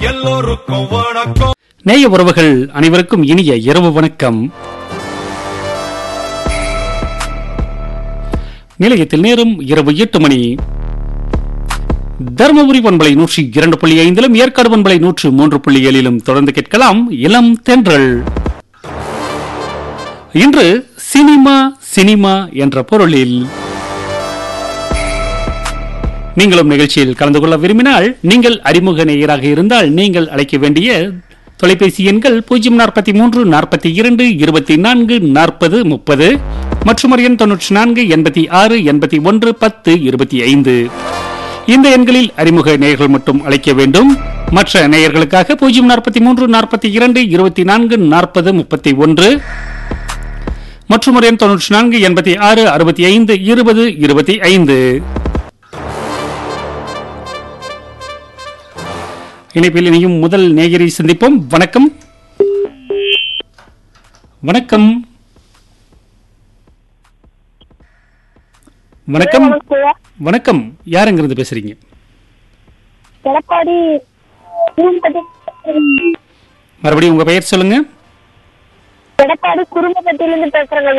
எல்லோருக்கும் வணக்கம் நேய உறவுகள் அனைவருக்கும் இனிய இரவு வணக்கம் நிலையத்தில் நேரம் இரவு எட்டு மணி தருமபுரி பண்பலை நூற்றி இரண்டு புள்ளி ஐந்திலும் ஏற்காடு பண்பலை நூற்று மூன்று புள்ளி ஏழிலும் தொடர்ந்து கேட்கலாம் இளம் தென்றல் இன்று சினிமா சினிமா என்ற பொருளில் நீங்களும் நிகழ்ச்சியில் கலந்து கொள்ள விரும்பினால் நீங்கள் அறிமுக நேயராக இருந்தால் நீங்கள் அழைக்க வேண்டிய தொலைபேசி எண்கள் பூஜ்ஜியம் நாற்பத்தி மூன்று நாற்பத்தி இரண்டு இருபத்தி நான்கு நாற்பது முப்பது மற்றும் ஒரு எண் தொன்னூற்றி நான்கு எண்பத்தி ஆறு எண்பத்தி ஒன்று பத்து இருபத்தி ஐந்து இந்த எண்களில் அறிமுக நேயர்கள் மட்டும் அழைக்க வேண்டும் மற்ற நேயர்களுக்காக பூஜ்ஜியம் நாற்பத்தி மூன்று நாற்பத்தி இரண்டு இருபத்தி நான்கு நாற்பது முப்பத்தி ஒன்று மற்றும் ஒரு எண் தொன்னூற்றி நான்கு எண்பத்தி ஆறு அறுபத்தி ஐந்து இருபது இருபத்தி ஐந்து இணைப்பில் இணையும் முதல் நேயரை சந்திப்போம் வணக்கம் வணக்கம் வணக்கம் வணக்கம் யாருங்கிறது பேசுறீங்க எடப்பாடி குரும்பட்டி மறுபடியும் உங்க பெயர் சொல்லுங்க எடப்பாடி குரும்பப்பட்டியிலிருந்து பேசுறேங்க